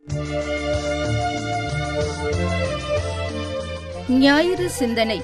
ஞாயிறு சிந்தனை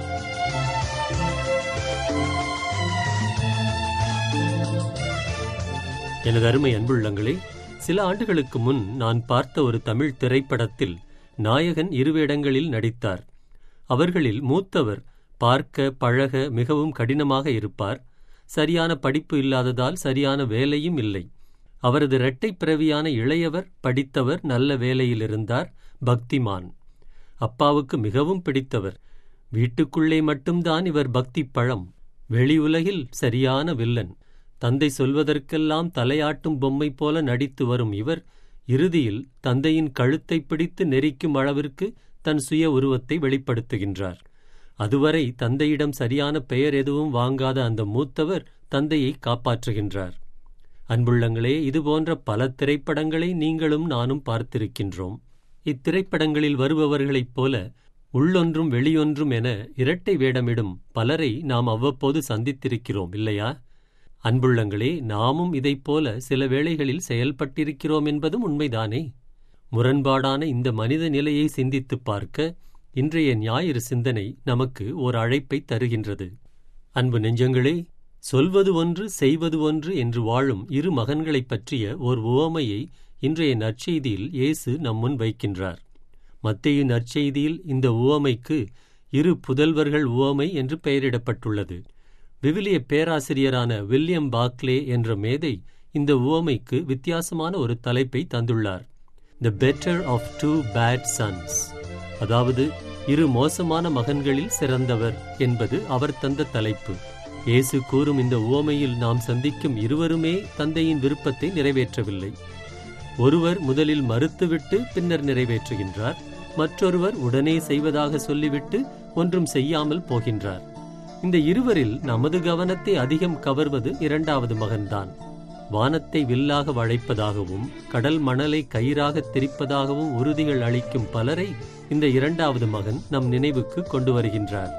எனது அருமை அன்புள்ளங்களே சில ஆண்டுகளுக்கு முன் நான் பார்த்த ஒரு தமிழ் திரைப்படத்தில் நாயகன் இரு வேடங்களில் நடித்தார் அவர்களில் மூத்தவர் பார்க்க பழக மிகவும் கடினமாக இருப்பார் சரியான படிப்பு இல்லாததால் சரியான வேலையும் இல்லை அவரது இரட்டைப் பிறவியான இளையவர் படித்தவர் நல்ல வேலையில் இருந்தார் பக்திமான் அப்பாவுக்கு மிகவும் பிடித்தவர் வீட்டுக்குள்ளே மட்டும்தான் இவர் பக்தி பழம் வெளி உலகில் சரியான வில்லன் தந்தை சொல்வதற்கெல்லாம் தலையாட்டும் பொம்மை போல நடித்து வரும் இவர் இறுதியில் தந்தையின் கழுத்தை பிடித்து நெரிக்கும் அளவிற்கு தன் சுய உருவத்தை வெளிப்படுத்துகின்றார் அதுவரை தந்தையிடம் சரியான பெயர் எதுவும் வாங்காத அந்த மூத்தவர் தந்தையை காப்பாற்றுகின்றார் அன்புள்ளங்களே இதுபோன்ற பல திரைப்படங்களை நீங்களும் நானும் பார்த்திருக்கின்றோம் இத்திரைப்படங்களில் வருபவர்களைப் போல உள்ளொன்றும் வெளியொன்றும் என இரட்டை வேடமிடும் பலரை நாம் அவ்வப்போது சந்தித்திருக்கிறோம் இல்லையா அன்புள்ளங்களே நாமும் இதைப் போல சில வேளைகளில் செயல்பட்டிருக்கிறோம் என்பதும் உண்மைதானே முரண்பாடான இந்த மனித நிலையை சிந்தித்துப் பார்க்க இன்றைய ஞாயிறு சிந்தனை நமக்கு ஓர் அழைப்பை தருகின்றது அன்பு நெஞ்சங்களே சொல்வது ஒன்று செய்வது ஒன்று என்று வாழும் இரு மகன்களைப் பற்றிய ஓர் உவமையை இன்றைய நற்செய்தியில் இயேசு நம்முன் வைக்கின்றார் மத்தேயு நற்செய்தியில் இந்த உவமைக்கு இரு புதல்வர்கள் உவமை என்று பெயரிடப்பட்டுள்ளது விவிலிய பேராசிரியரான வில்லியம் பாக்லே என்ற மேதை இந்த உவமைக்கு வித்தியாசமான ஒரு தலைப்பை தந்துள்ளார் the better of two bad sons அதாவது இரு மோசமான மகன்களில் சிறந்தவர் என்பது அவர் தந்த தலைப்பு இயேசு கூறும் இந்த உவமையில் நாம் சந்திக்கும் இருவருமே தந்தையின் விருப்பத்தை நிறைவேற்றவில்லை ஒருவர் முதலில் மறுத்துவிட்டு பின்னர் நிறைவேற்றுகின்றார் மற்றொருவர் உடனே செய்வதாக சொல்லிவிட்டு ஒன்றும் செய்யாமல் போகின்றார் இந்த இருவரில் நமது கவனத்தை அதிகம் கவர்வது இரண்டாவது மகன்தான் வானத்தை வில்லாக வளைப்பதாகவும் கடல் மணலை கயிறாக திரிப்பதாகவும் உறுதிகள் அளிக்கும் பலரை இந்த இரண்டாவது மகன் நம் நினைவுக்கு கொண்டு வருகின்றார்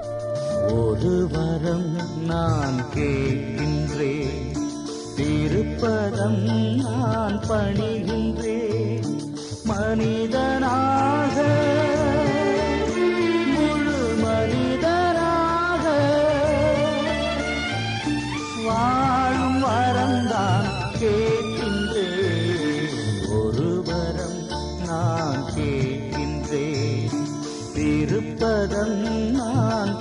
ஒரு வரம் நான் கேட்கின்றேன் திருப்பதம் நான் பணிகின்றேன் மனிதனாக முழு மனிதராக வாழும் வரம்தான் கேட்கின்றேன் ஒரு வரம் நான் கேட்கின்றேன் திருப்பதம் நான்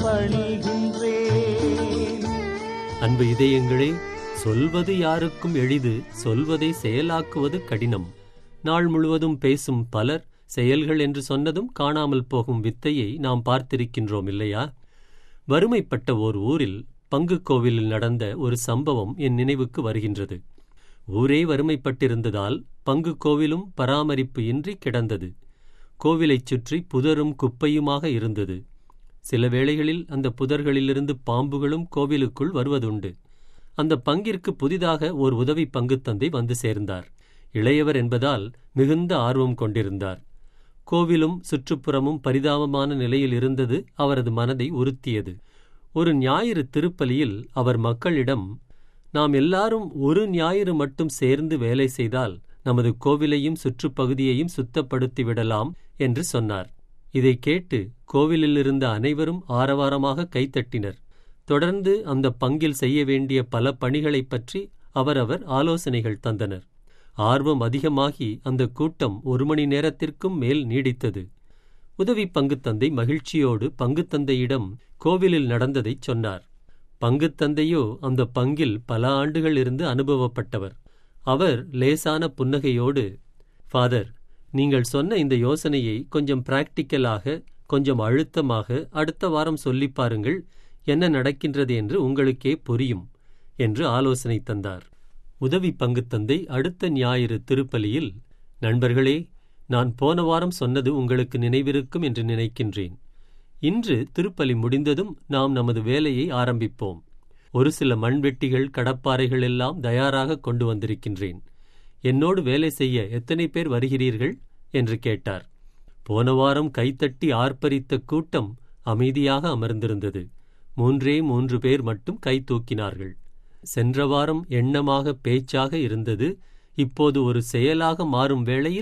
பணிகின்றேன் அன்பு இதயங்களே சொல்வது யாருக்கும் எளிது சொல்வதை செயலாக்குவது கடினம் நாள் முழுவதும் பேசும் பலர் செயல்கள் என்று சொன்னதும் காணாமல் போகும் வித்தையை நாம் பார்த்திருக்கின்றோம் இல்லையா வறுமைப்பட்ட ஓர் ஊரில் பங்கு கோவிலில் நடந்த ஒரு சம்பவம் என் நினைவுக்கு வருகின்றது ஊரே வறுமைப்பட்டிருந்ததால் பங்கு கோவிலும் பராமரிப்பு இன்றி கிடந்தது கோவிலைச் சுற்றி புதரும் குப்பையுமாக இருந்தது சில வேளைகளில் அந்த புதர்களிலிருந்து பாம்புகளும் கோவிலுக்குள் வருவதுண்டு அந்த பங்கிற்கு புதிதாக ஓர் உதவி பங்குத்தந்தை வந்து சேர்ந்தார் இளையவர் என்பதால் மிகுந்த ஆர்வம் கொண்டிருந்தார் கோவிலும் சுற்றுப்புறமும் பரிதாபமான நிலையில் இருந்தது அவரது மனதை உறுத்தியது ஒரு ஞாயிறு திருப்பலியில் அவர் மக்களிடம் நாம் எல்லாரும் ஒரு ஞாயிறு மட்டும் சேர்ந்து வேலை செய்தால் நமது கோவிலையும் சுற்றுப்பகுதியையும் சுத்தப்படுத்தி விடலாம் என்று சொன்னார் இதை கேட்டு கோவிலில் இருந்த அனைவரும் ஆரவாரமாக கைத்தட்டினர் தொடர்ந்து அந்த பங்கில் செய்ய வேண்டிய பல பணிகளைப் பற்றி அவரவர் ஆலோசனைகள் தந்தனர் ஆர்வம் அதிகமாகி அந்த கூட்டம் ஒரு மணி நேரத்திற்கும் மேல் நீடித்தது உதவி பங்குத்தந்தை மகிழ்ச்சியோடு பங்குத்தந்தையிடம் கோவிலில் நடந்ததைச் சொன்னார் பங்குத்தந்தையோ அந்த பங்கில் பல ஆண்டுகள் இருந்து அனுபவப்பட்டவர் அவர் லேசான புன்னகையோடு ஃபாதர் நீங்கள் சொன்ன இந்த யோசனையை கொஞ்சம் பிராக்டிக்கலாக கொஞ்சம் அழுத்தமாக அடுத்த வாரம் சொல்லிப் பாருங்கள் என்ன நடக்கின்றது என்று உங்களுக்கே புரியும் என்று ஆலோசனை தந்தார் உதவி பங்குத்தந்தை அடுத்த ஞாயிறு திருப்பலியில் நண்பர்களே நான் போன வாரம் சொன்னது உங்களுக்கு நினைவிருக்கும் என்று நினைக்கின்றேன் இன்று திருப்பலி முடிந்ததும் நாம் நமது வேலையை ஆரம்பிப்போம் ஒரு சில மண்வெட்டிகள் கடப்பாறைகள் எல்லாம் தயாராக கொண்டு வந்திருக்கின்றேன் என்னோடு வேலை செய்ய எத்தனை பேர் வருகிறீர்கள் என்று கேட்டார் போன வாரம் கைத்தட்டி ஆர்ப்பரித்த கூட்டம் அமைதியாக அமர்ந்திருந்தது மூன்றே மூன்று பேர் மட்டும் கை தூக்கினார்கள் சென்ற வாரம் எண்ணமாக பேச்சாக இருந்தது இப்போது ஒரு செயலாக மாறும் வேளையில்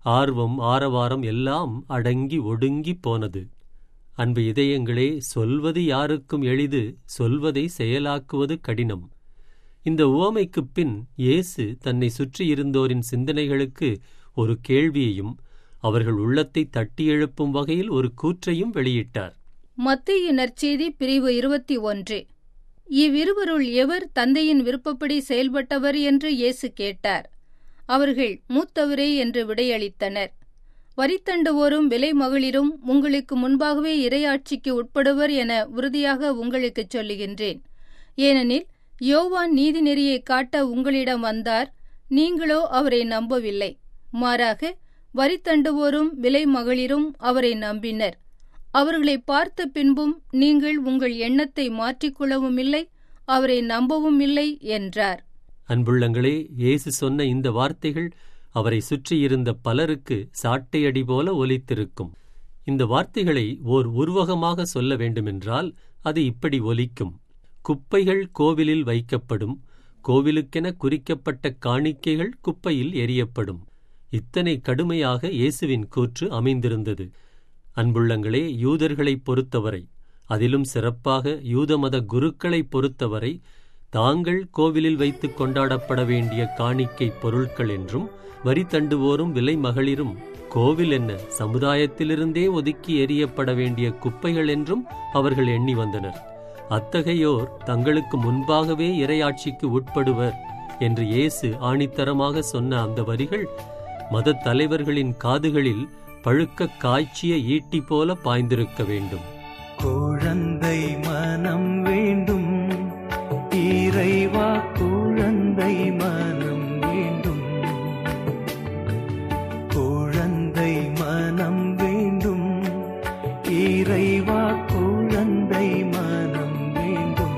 ஆர்வம் ஆரவாரம் எல்லாம் அடங்கி ஒடுங்கி போனது அன்பு இதயங்களே சொல்வது யாருக்கும் எளிது சொல்வதை செயலாக்குவது கடினம் இந்த உவமைக்குப் பின் இயேசு தன்னை சுற்றியிருந்தோரின் சிந்தனைகளுக்கு ஒரு கேள்வியையும் அவர்கள் உள்ளத்தை தட்டி எழுப்பும் வகையில் ஒரு கூற்றையும் வெளியிட்டார் மத்திய நற்செய்தி பிரிவு இருபத்தி ஒன்று இவ்விருவருள் எவர் தந்தையின் விருப்பப்படி செயல்பட்டவர் என்று இயேசு கேட்டார் அவர்கள் மூத்தவரே என்று விடையளித்தனர் வரித்தண்டுவோரும் விலை மகளிரும் உங்களுக்கு முன்பாகவே இரையாட்சிக்கு உட்படுவர் என உறுதியாக உங்களுக்குச் சொல்லுகின்றேன் ஏனெனில் யோவான் நீதிநெறியை காட்ட உங்களிடம் வந்தார் நீங்களோ அவரை நம்பவில்லை மாறாக வரித்தண்டுவோரும் விலை மகளிரும் அவரை நம்பினர் அவர்களை பார்த்த பின்பும் நீங்கள் உங்கள் எண்ணத்தை மாற்றிக்கொள்ளவும் இல்லை அவரை நம்பவும் இல்லை என்றார் அன்புள்ளங்களே இயேசு சொன்ன இந்த வார்த்தைகள் அவரை சுற்றியிருந்த பலருக்கு சாட்டையடி போல ஒலித்திருக்கும் இந்த வார்த்தைகளை ஓர் உருவகமாக சொல்ல வேண்டுமென்றால் அது இப்படி ஒலிக்கும் குப்பைகள் கோவிலில் வைக்கப்படும் கோவிலுக்கென குறிக்கப்பட்ட காணிக்கைகள் குப்பையில் எரியப்படும் இத்தனை கடுமையாக இயேசுவின் கூற்று அமைந்திருந்தது அன்புள்ளங்களே யூதர்களைப் பொறுத்தவரை அதிலும் சிறப்பாக யூத மத குருக்களைப் பொறுத்தவரை தாங்கள் கோவிலில் வைத்து கொண்டாடப்பட வேண்டிய காணிக்கை பொருட்கள் என்றும் வரி தண்டுவோரும் விலை மகளிரும் கோவில் என்ன சமுதாயத்திலிருந்தே ஒதுக்கி எறியப்பட வேண்டிய குப்பைகள் என்றும் அவர்கள் எண்ணி வந்தனர் அத்தகையோர் தங்களுக்கு முன்பாகவே இரையாட்சிக்கு உட்படுவர் என்று இயேசு ஆணித்தரமாக சொன்ன அந்த வரிகள் மதத் தலைவர்களின் காதுகளில் பழுக்க காய்ச்சிய ஈட்டி போல பாய்ந்திருக்க வேண்டும் குழந்தை மனம் வேண்டும் இறைவா குழந்தை மனம் வேண்டும் குழந்தை மனம் வேண்டும் இறைவா குழந்தை மனம் வேண்டும்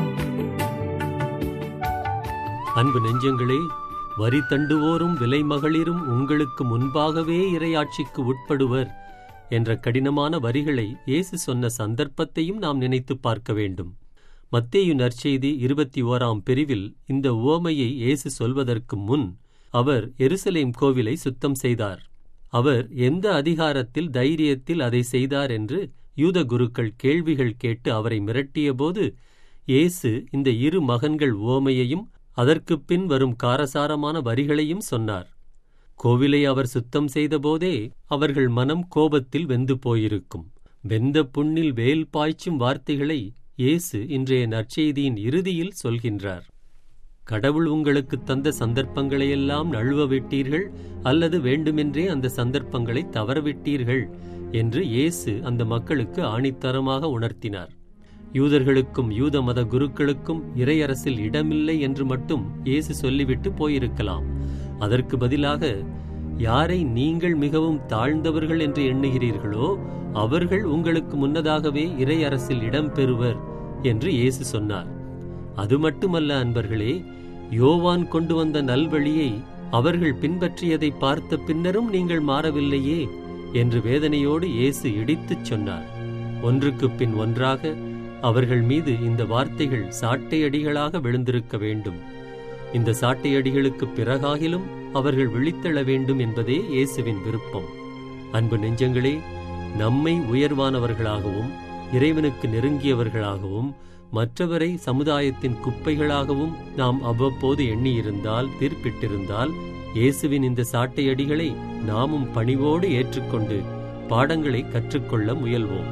அன்பு நெஞ்சங்களே வரி தண்டுவோரும் விலை மகளிரும் உங்களுக்கு முன்பாகவே இரையாட்சிக்கு உட்படுவர் என்ற கடினமான வரிகளை இயேசு சொன்ன சந்தர்ப்பத்தையும் நாம் நினைத்து பார்க்க வேண்டும் மத்தேயு நற்செய்தி இருபத்தி ஓராம் பிரிவில் இந்த உவமையை இயேசு சொல்வதற்கு முன் அவர் எருசலேம் கோவிலை சுத்தம் செய்தார் அவர் எந்த அதிகாரத்தில் தைரியத்தில் அதை செய்தார் என்று யூத குருக்கள் கேள்விகள் கேட்டு அவரை மிரட்டியபோது இயேசு இந்த இரு மகன்கள் உவமையையும் அதற்குப் பின் வரும் காரசாரமான வரிகளையும் சொன்னார் கோவிலை அவர் சுத்தம் செய்தபோதே அவர்கள் மனம் கோபத்தில் வெந்து போயிருக்கும் வெந்த புண்ணில் வேல் பாய்ச்சும் வார்த்தைகளை இயேசு இன்றைய நற்செய்தியின் இறுதியில் சொல்கின்றார் கடவுள் உங்களுக்கு தந்த சந்தர்ப்பங்களையெல்லாம் நழுவ விட்டீர்கள் அல்லது வேண்டுமென்றே அந்த சந்தர்ப்பங்களை தவறவிட்டீர்கள் என்று இயேசு அந்த மக்களுக்கு ஆணித்தரமாக உணர்த்தினார் யூதர்களுக்கும் யூத மத குருக்களுக்கும் இறையரசில் இடமில்லை என்று மட்டும் இயேசு சொல்லிவிட்டு போயிருக்கலாம் அதற்கு பதிலாக யாரை நீங்கள் மிகவும் தாழ்ந்தவர்கள் என்று எண்ணுகிறீர்களோ அவர்கள் உங்களுக்கு முன்னதாகவே இறையரசில் இடம் பெறுவர் என்று இயேசு சொன்னார் அது மட்டுமல்ல அன்பர்களே யோவான் கொண்டு வந்த நல்வழியை அவர்கள் பின்பற்றியதை பார்த்த பின்னரும் நீங்கள் மாறவில்லையே என்று வேதனையோடு இயேசு இடித்துச் சொன்னார் ஒன்றுக்குப் பின் ஒன்றாக அவர்கள் மீது இந்த வார்த்தைகள் சாட்டையடிகளாக விழுந்திருக்க வேண்டும் இந்த சாட்டையடிகளுக்கு பிறகாகிலும் அவர்கள் விழித்தெழ வேண்டும் என்பதே இயேசுவின் விருப்பம் அன்பு நெஞ்சங்களே நம்மை உயர்வானவர்களாகவும் இறைவனுக்கு நெருங்கியவர்களாகவும் மற்றவரை சமுதாயத்தின் குப்பைகளாகவும் நாம் அவ்வப்போது எண்ணியிருந்தால் தீர்ப்பிட்டிருந்தால் இயேசுவின் இந்த சாட்டையடிகளை நாமும் பணிவோடு ஏற்றுக்கொண்டு பாடங்களை கற்றுக்கொள்ள முயல்வோம்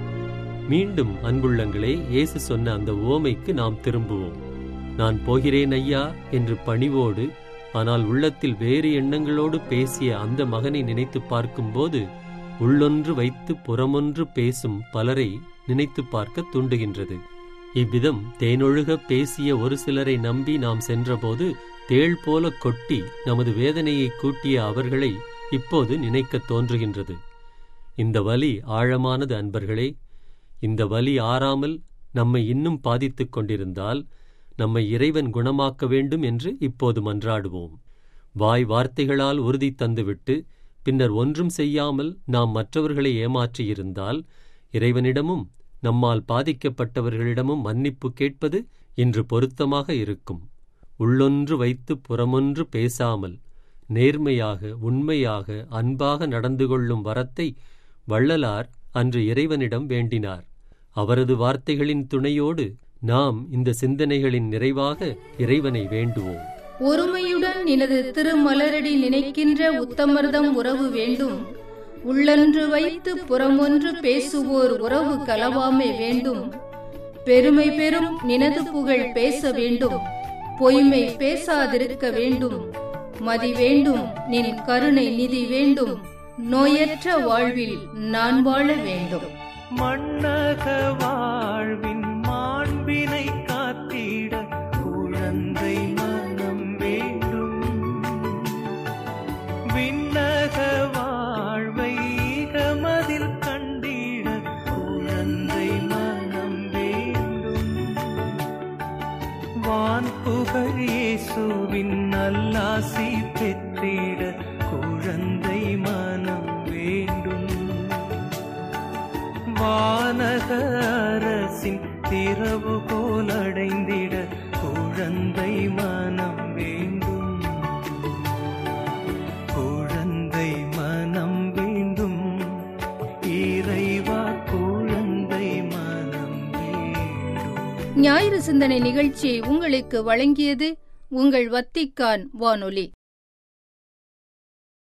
மீண்டும் அன்புள்ளங்களே இயேசு சொன்ன அந்த ஓமைக்கு நாம் திரும்புவோம் நான் போகிறேன் ஐயா என்று பணிவோடு ஆனால் உள்ளத்தில் வேறு எண்ணங்களோடு பேசிய அந்த மகனை நினைத்து பார்க்கும்போது உள்ளொன்று வைத்து புறமொன்று பேசும் பலரை நினைத்து பார்க்க தூண்டுகின்றது இவ்விதம் தேனொழுக பேசிய ஒரு சிலரை நம்பி நாம் சென்றபோது தேள் போல கொட்டி நமது வேதனையை கூட்டிய அவர்களை இப்போது நினைக்கத் தோன்றுகின்றது இந்த வலி ஆழமானது அன்பர்களே இந்த வலி ஆறாமல் நம்மை இன்னும் பாதித்துக் கொண்டிருந்தால் நம்மை இறைவன் குணமாக்க வேண்டும் என்று இப்போது மன்றாடுவோம் வாய் வார்த்தைகளால் உறுதி தந்துவிட்டு பின்னர் ஒன்றும் செய்யாமல் நாம் மற்றவர்களை ஏமாற்றியிருந்தால் இறைவனிடமும் நம்மால் பாதிக்கப்பட்டவர்களிடமும் மன்னிப்பு கேட்பது இன்று பொருத்தமாக இருக்கும் உள்ளொன்று வைத்து புறமொன்று பேசாமல் நேர்மையாக உண்மையாக அன்பாக நடந்து கொள்ளும் வரத்தை வள்ளலார் அன்று இறைவனிடம் வேண்டினார் அவரது வார்த்தைகளின் துணையோடு நாம் இந்த சிந்தனைகளின் நிறைவாக இறைவனை வேண்டுவோம் ஒருமையுடன் நினது திருமலரடி நினைக்கின்ற உத்தமர்தம் உறவு வேண்டும் உள்ளன்று வைத்து புறமொன்று பேசுவோர் உறவு கலவாமை வேண்டும் பெருமை பெறும் நினது புகழ் பேச வேண்டும் பொய்மை பேசாதிருக்க வேண்டும் மதி வேண்டும் நின் கருணை நிதி வேண்டும் நோயற்ற வாழ்வில் நான் வாழ வேண்டும் மன்னக வாழ்வின் மாண்பினை காத்திட குழந்தை மனம் வேண்டும் விண்ணக வாழ்வை இகமதில் கண்டிட குழந்தை மனம் வேண்டும் வான் புகழ் இயேசுவின் நல்லாசி பெற்றிட குழந்தை மனம் வேண்டும் வானக அரசின் திறவுகோல் அடைந்திட குழந்தை மனம் வேண்டும் குழந்தை மனம் வேண்டும் இறைவா குழந்தை மனம் வேண்டும் ஞாயிறு சிந்தனை நிகழ்ச்சியை உங்களுக்கு வழங்கியது உங்கள் வத்திக்கான் வானொலி